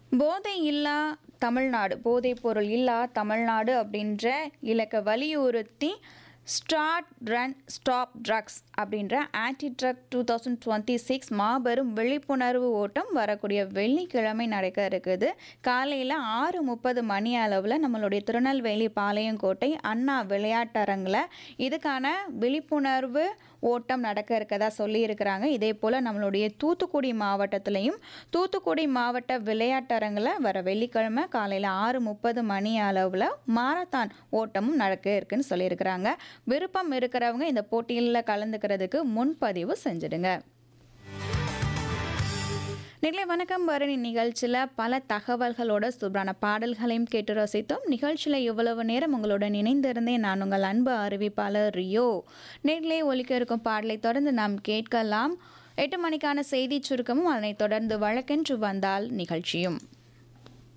போதை இல்லா தமிழ்நாடு போதைப் பொருள் இல்லா தமிழ்நாடு அப்படின்ற இலக்கை வலியுறுத்தி ஸ்டார்ட் ரன் ஸ்டாப் ட்ரக்ஸ் அப்படின்ற anti drug two thousand twenty six மாபெரும் விழிப்புணர்வு ஓட்டம் வரக்கூடிய வெள்ளிக்கிழமை நடக்க இருக்குது காலையில் ஆறு முப்பது மணி அளவில் நம்மளுடைய திருநெல்வேலி பாளையங்கோட்டை அண்ணா விளையாட்டரங்கில் இதுக்கான விழிப்புணர்வு ஓட்டம் நடக்க இருக்கதா சொல்லியிருக்கிறாங்க இதே போல் நம்மளுடைய தூத்துக்குடி மாவட்டத்திலையும் தூத்துக்குடி மாவட்ட விளையாட்டரங்கில் வர வெள்ளிக்கிழமை காலையில் ஆறு முப்பது மணி அளவில் மாரத்தான் ஓட்டமும் நடக்க இருக்குன்னு சொல்லியிருக்கிறாங்க விருப்பம் இருக்கிறவங்க இந்த போட்டியில் கலந்துக்கிறதுக்கு முன்பதிவு செஞ்சிடுங்க நிலை வணக்கம் பரணி நிகழ்ச்சியில் பல தகவல்களோட சூப்பரான பாடல்களையும் கேட்டு ரசித்தோம் நிகழ்ச்சியில் இவ்வளவு நேரம் உங்களுடன் இணைந்திருந்தேன் நான் உங்கள் அன்பு அறிவிப்பாளர் ரியோ நேரிலே ஒலிக்க இருக்கும் பாடலை தொடர்ந்து நாம் கேட்கலாம் எட்டு மணிக்கான செய்தி சுருக்கமும் அதனைத் தொடர்ந்து வழக்கென்று வந்தால் நிகழ்ச்சியும்